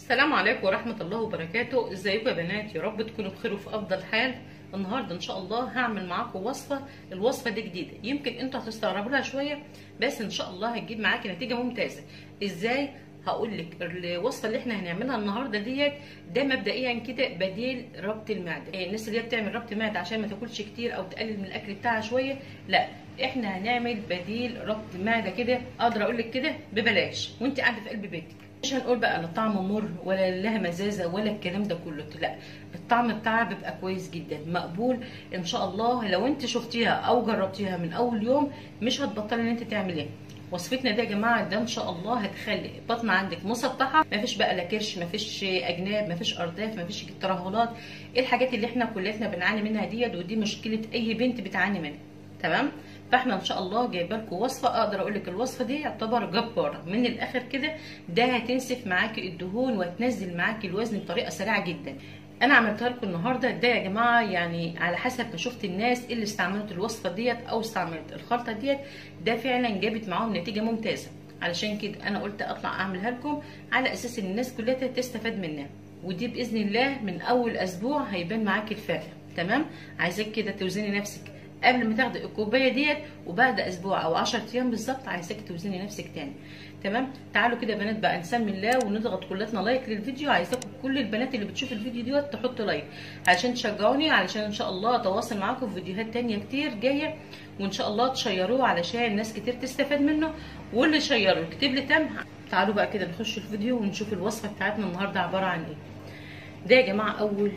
السلام عليكم ورحمة الله وبركاته ازيكم يا بنات يا رب تكونوا بخير وفي افضل حال النهارده ان شاء الله هعمل معاكم وصفة الوصفة دي جديدة يمكن انتوا هتستغربوا لها شوية بس ان شاء الله هتجيب معاكي نتيجة ممتازة ازاي هقول لك الوصفة اللي احنا هنعملها النهارده ديت ده مبدئيا كده بديل ربط المعدة الناس اللي هي بتعمل ربط معدة عشان ما تاكلش كتير او تقلل من الاكل بتاعها شوية لا احنا هنعمل بديل ربط معدة كده اقدر اقول لك كده ببلاش وانت قاعدة في قلب بيتك مش هنقول بقى لا طعم مر ولا لها مزازه ولا الكلام ده كله لا الطعم بتاعها بيبقى كويس جدا مقبول ان شاء الله لو انت شفتيها او جربتيها من اول يوم مش هتبطلي ان انت تعمليها وصفتنا دي يا جماعه ده ان شاء الله هتخلي البطن عندك مسطحه مفيش بقى لا كرش مفيش اجناب مفيش ارداف مفيش ترهلات ايه الحاجات اللي احنا كلنا بنعاني منها ديت ودي مشكله اي بنت بتعاني منها تمام فاحنا ان شاء الله جايبه لكم وصفه اقدر اقول لك الوصفه دي يعتبر جباره من الاخر كده ده هتنسف معاكي الدهون وهتنزل معاكي الوزن بطريقه سريعه جدا انا عملتها لكم النهارده ده يا جماعه يعني على حسب ما شفت الناس اللي استعملت الوصفه ديت او استعملت الخلطه ديت ده فعلا جابت معاهم نتيجه ممتازه علشان كده انا قلت اطلع اعملها لكم على اساس ان الناس كلها تستفاد منها ودي باذن الله من اول اسبوع هيبان معاكي الفرق تمام عايزاك كده توزني نفسك قبل ما تاخدي الكوبايه ديت وبعد اسبوع او 10 ايام بالظبط عايزاكي توزني نفسك تاني تمام تعالوا كده يا بنات بقى نسمي الله ونضغط كلنا لايك للفيديو عايزاكم كل البنات اللي بتشوف الفيديو دوت تحط لايك علشان تشجعوني علشان ان شاء الله اتواصل معاكم في فيديوهات تانية كتير جايه وان شاء الله تشيروه علشان ناس كتير تستفاد منه واللي شيره يكتب لي تم تعالوا بقى كده نخش الفيديو ونشوف الوصفه بتاعتنا النهارده عباره عن ايه ده يا جماعه اول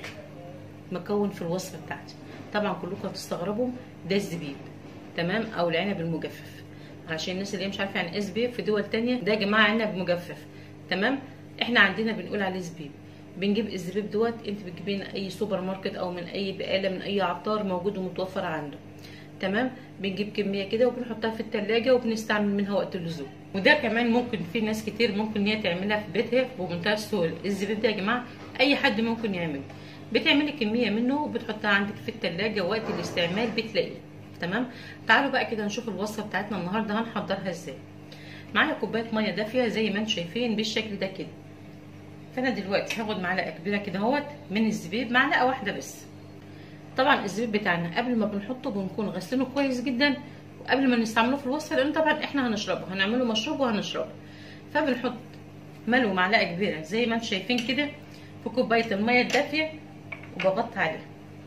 مكون في الوصفه بتاعتي طبعا كلكم هتستغربوا ده الزبيب تمام او العنب المجفف عشان الناس اللي هي مش عارفه يعني ايه زبيب في دول تانية ده يا جماعه عنب مجفف تمام احنا عندنا بنقول عليه زبيب بنجيب الزبيب دوت انت بتجيبيه من اي سوبر ماركت او من اي بقاله من اي عطار موجود ومتوفر عنده تمام بنجيب كميه كده وبنحطها في التلاجة وبنستعمل منها وقت اللزوم وده كمان ممكن في ناس كتير ممكن ان هي تعملها في بيتها بمنتهى السهوله الزبيب ده يا جماعه اي حد ممكن يعمله بتعملي كميه منه وبتحطها عندك في التلاجة وقت الاستعمال بتلاقيه تمام تعالوا بقى كده نشوف الوصفه بتاعتنا النهارده هنحضرها ازاي معايا كوبايه ميه دافيه زي ما انتم شايفين بالشكل ده كده فانا دلوقتي هاخد معلقه كبيره كده اهوت من الزبيب معلقه واحده بس طبعا الزبيب بتاعنا قبل ما بنحطه بنكون غسلينه كويس جدا وقبل ما نستعمله في الوصفه لان طبعا احنا هنشربه هنعمله مشروب وهنشربه فبنحط ملو معلقه كبيره زي ما انتم شايفين كده في كوبايه الميه الدافيه وبغطي عليها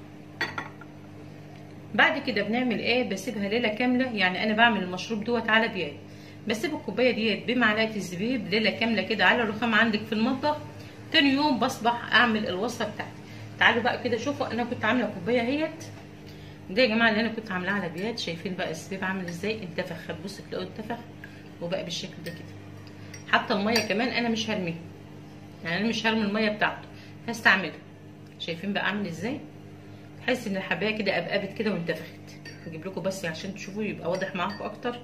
بعد كده بنعمل ايه بسيبها ليله كامله يعني انا بعمل المشروب دوت على بياد بسيب الكوبايه ديت بمعلقه الزبيب ليله كامله كده على الرخام عندك في المطبخ تاني يوم بصبح اعمل الوصفه بتاعتي تعالوا بقى كده شوفوا انا كنت عامله كوبايه اهيت ده يا جماعه اللي انا كنت عاملاه على بياد شايفين بقى الزبيب عامل ازاي انتفخ هتبصوا تلاقوه انتفخ وبقى بالشكل ده كده حتى الميه كمان انا مش هرميها يعني انا مش هرمي الميه بتاعته هستعملها شايفين بقى عامل ازاي تحس ان الحبايه كده قبقبت كده وانتفخت هجيب لكم بس عشان تشوفوا يبقى واضح معاكم اكتر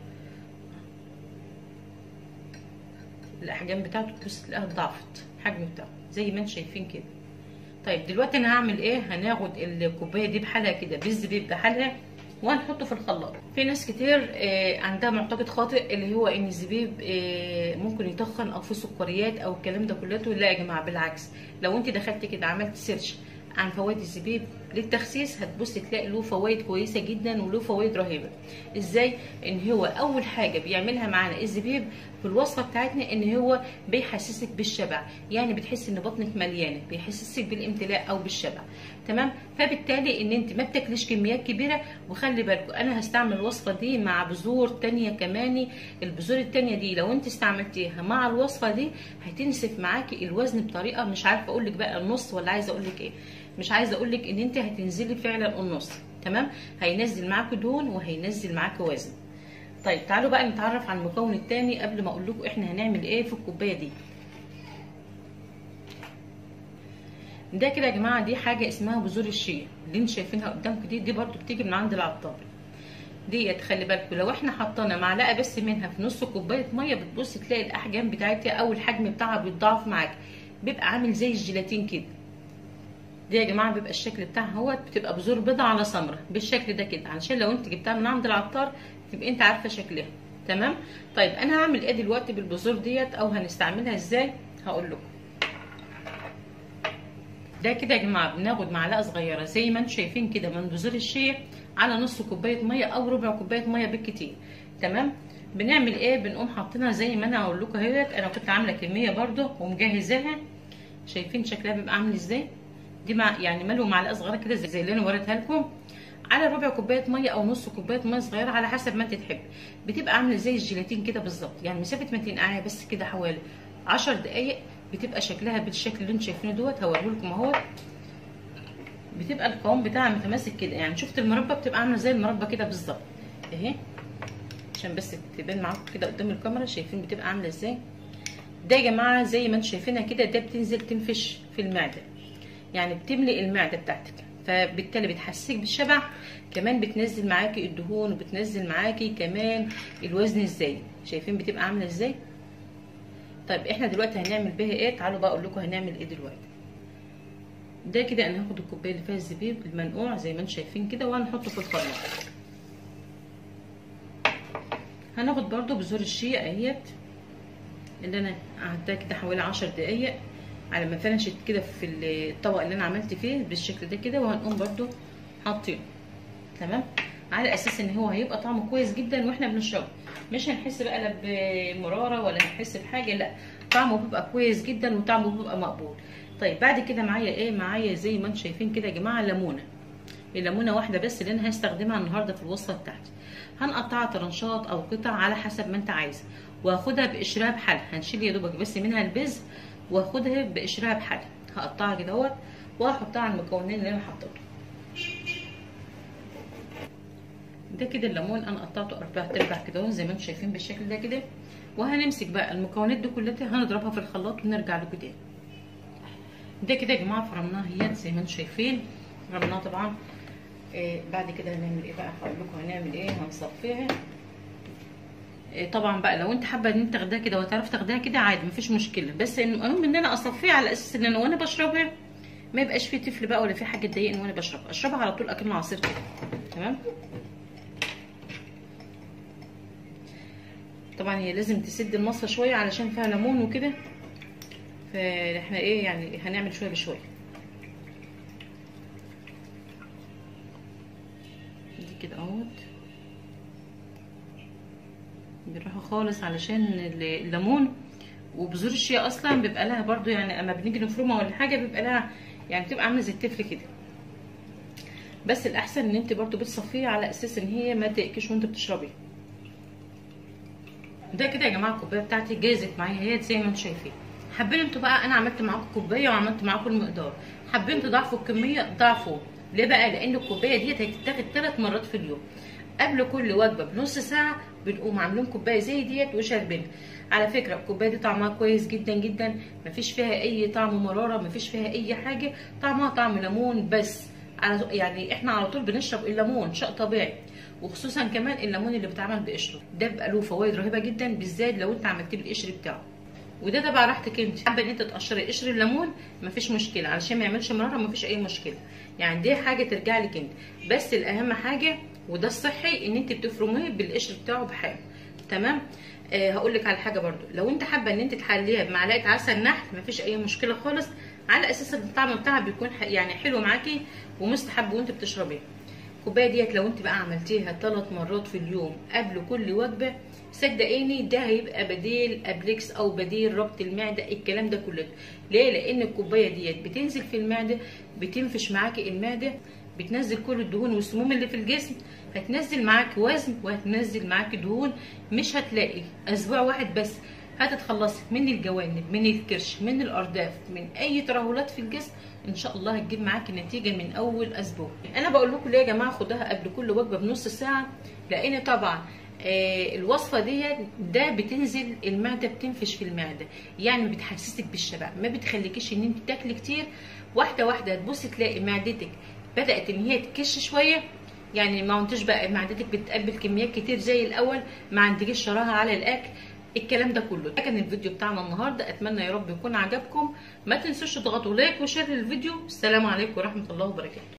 الاحجام بتاعته تبص تلاقيها ضعفت الحجم بتاعه زي ما انتم شايفين كده طيب دلوقتي انا هعمل ايه هناخد الكوبايه دي بحالها كده بالزبيب بحالها وهنحطه في الخلاط في ناس كتير آه عندها معتقد خاطئ اللي هو ان الزبيب آه ممكن يتخن او فيه سكريات او الكلام ده كلته لا يا جماعه بالعكس لو انت دخلت كده عملت سيرش عن فوائد الزبيب للتخسيس هتبص تلاقي له فوائد كويسه جدا وله فوائد رهيبه ازاي ان هو اول حاجه بيعملها معانا الزبيب في الوصفه بتاعتنا ان هو بيحسسك بالشبع يعني بتحس ان بطنك مليانه بيحسسك بالامتلاء او بالشبع تمام فبالتالي ان انت ما بتاكليش كميات كبيره وخلي بالكم انا هستعمل الوصفه دي مع بذور تانية كمان البذور التانية دي لو انت استعملتيها مع الوصفه دي هتنسف معاكي الوزن بطريقه مش عارفه اقول لك بقى النص ولا عايزه اقول لك ايه مش عايزه اقول لك ان انت هتنزلي فعلا النص تمام هينزل معاكي دهون وهينزل معاكي وزن طيب تعالوا بقى نتعرف على المكون التاني قبل ما اقول لكم احنا هنعمل ايه في الكوبايه دي ده كده يا جماعه دي حاجه اسمها بذور الشيا اللي انتوا شايفينها قدامكم دي دي برده بتيجي من عند العطار ديت خلي بالكم لو احنا حطينا معلقه بس منها في نص كوبايه ميه بتبص تلاقي الاحجام بتاعتها او الحجم بتاعها بيتضاعف معاك بيبقى عامل زي الجيلاتين كده دي يا جماعه بيبقى الشكل بتاعها اهوت بتبقى بذور بيضه على سمره بالشكل ده كده علشان لو انت جبتها من عند العطار تبقى انت عارفه شكلها تمام طيب انا هعمل ايه دلوقتي بالبذور ديت او هنستعملها ازاي هقول لكم ده كده يا جماعه بناخد معلقه صغيره زي ما انتم شايفين كده من بذور الشيا على نص كوبايه ميه او ربع كوبايه ميه بالكتير تمام بنعمل ايه بنقوم حاطينها زي ما انا هقول لكم اهيت انا كنت عامله كميه برده ومجهزاها شايفين شكلها بيبقى عامل ازاي دي مع يعني ملو معلقه صغيره كده زي اللي انا وريتها لكم على ربع كوبايه ميه او نص كوبايه ميه صغيره على حسب ما انت تحب بتبقى عامله زي الجيلاتين كده بالظبط يعني مسافه ما تنقعيها بس كده حوالي 10 دقائق بتبقى شكلها بالشكل اللي انتم شايفينه دوت هوريه لكم اهوت بتبقى القوام بتاعها متماسك كده يعني شفت المربى بتبقى عامله زي المربى كده بالظبط اهي عشان بس تبان معاكم كده قدام الكاميرا شايفين بتبقى عامله ازاي ده يا جماعه زي ما انتم شايفينها كده ده بتنزل تنفش في المعده يعني بتملي المعده بتاعتك فبالتالي بتحسسك بالشبع كمان بتنزل معاكي الدهون وبتنزل معاكي كمان الوزن ازاي شايفين بتبقى عامله ازاي طيب احنا دلوقتي هنعمل بيها ايه تعالوا بقى اقول لكم هنعمل ايه دلوقتي ده كده انا هاخد الكوبايه اللي فيها الزبيب المنقوع زي ما انتم شايفين كده وهنحطه في الخلاط هناخد برده بذور الشيا اهيت اللي انا قعدتها كده حوالي عشر دقايق على ما فرشت كده في الطبق اللي انا عملت فيه بالشكل ده كده وهنقوم برده حاطينه تمام على اساس ان هو هيبقى طعمه كويس جدا واحنا بنشربه مش هنحس بقى لا بمراره ولا هنحس بحاجه لا طعمه بيبقى كويس جدا وطعمه بيبقى مقبول طيب بعد كده معايا ايه معايا زي ما انتم شايفين كده يا جماعه ليمونه الليمونه واحده بس اللي انا هستخدمها النهارده في الوصفه بتاعتي هنقطعها طرنشات او قطع على حسب ما انت عايزه واخدها بقشرها بحالها هنشيل يا دوبك بس منها البذر واخدها بقشرها بحالها هقطعها كده اهوت وهحطها على المكونين اللي انا حطيتهم ده كده الليمون انا قطعته اربع ارباع كده زي ما انتم شايفين بالشكل ده كده وهنمسك بقى المكونات دي كلها هنضربها في الخلاط ونرجع لكم تاني ده كده يا جماعه فرمناها هي زي ما انتم شايفين فرمناها طبعا آه بعد كده هنعمل ايه بقى هقول لكم هنعمل ايه هنصفيها آه طبعا بقى لو انت حابه ان انت تاخديها كده وتعرف تاخديها كده عادي مفيش مشكله بس المهم ان انا اصفيها على اساس ان انا وانا بشربها ما يبقاش فيه طفل بقى ولا في حاجه تضايقني وانا بشربها اشربها على طول اكنه عصير كده تمام طبعا هي لازم تسد المصفى شويه علشان فيها ليمون وكده فاحنا ايه يعني هنعمل شويه بشويه دي كده اهوت بالراحه خالص علشان الليمون وبذور الشيا اصلا بيبقى لها برضو يعني اما بنيجي نفرمها ولا حاجه بيبقى لها يعني بتبقى عامله زي التفل كده بس الاحسن ان انت برضو بتصفيها على اساس ان هي ما تقكش وانت بتشربيها ده كده يا جماعه الكوبايه بتاعتي جازت معايا هي زي ما انتم شايفين حابين انتوا بقى انا عملت معاكم كوبايه وعملت معاكم المقدار حابين تضاعفوا الكميه ضاعفوا ليه بقى لان الكوبايه ديت هتتاخد ثلاث مرات في اليوم قبل كل وجبه بنص ساعه بنقوم عاملين كوبايه زي ديت وشاربينها على فكره الكوبايه دي طعمها كويس جدا جدا مفيش فيها اي طعم مراره مفيش فيها اي حاجه طعمها طعم ليمون بس على يعني احنا على طول بنشرب الليمون شيء طبيعي وخصوصا كمان الليمون اللي بيتعمل بقشره ده بيبقى له فوائد رهيبه جدا بالذات لو انت عملت له القشر بتاعه وده تبع راحتك انت حابه ان انت تقشري قشر الليمون مفيش مشكله علشان ما يعملش مراره مفيش اي مشكله يعني دي حاجه ترجع لك انت بس الاهم حاجه وده الصحي ان انت بتفرميه بالقشر بتاعه بحاله تمام آه هقول لك على حاجه برده لو انت حابه ان انت تحليها بمعلقه عسل نحل مفيش اي مشكله خالص على اساس ان الطعم بتاعها بيكون يعني حلو معاكي ومستحب وانت بتشربيها الكوبايه ديت لو انت بقى عملتيها ثلاث مرات في اليوم قبل كل وجبه صدقيني ده هيبقى بديل ابليكس او بديل ربط المعده الكلام ده كله ليه لان الكوبايه ديت بتنزل في المعده بتنفش معاكي المعده بتنزل كل الدهون والسموم اللي في الجسم هتنزل معاكي وزن وهتنزل معاكي دهون مش هتلاقي اسبوع واحد بس هتتخلصي من الجوانب من الكرش من الارداف من اي ترهلات في الجسم ان شاء الله هتجيب معاكي نتيجه من اول اسبوع انا بقول لكم ليه يا جماعه خدوها قبل كل وجبه بنص ساعه لان طبعا آه الوصفه ديت ده بتنزل المعده بتنفش في المعده يعني بتحسسك بالشبع ما بتخليكيش ان انت تاكلي كتير واحده واحده هتبصي تلاقي معدتك بدات ان هي تكش شويه يعني ما انتش بقى معدتك بتقبل كميات كتير زي الاول ما عندكيش شراهه على الاكل الكلام ده كله ده كان الفيديو بتاعنا النهارده اتمنى يا رب يكون عجبكم ما تنسوش تضغطوا لايك وشير للفيديو السلام عليكم ورحمه الله وبركاته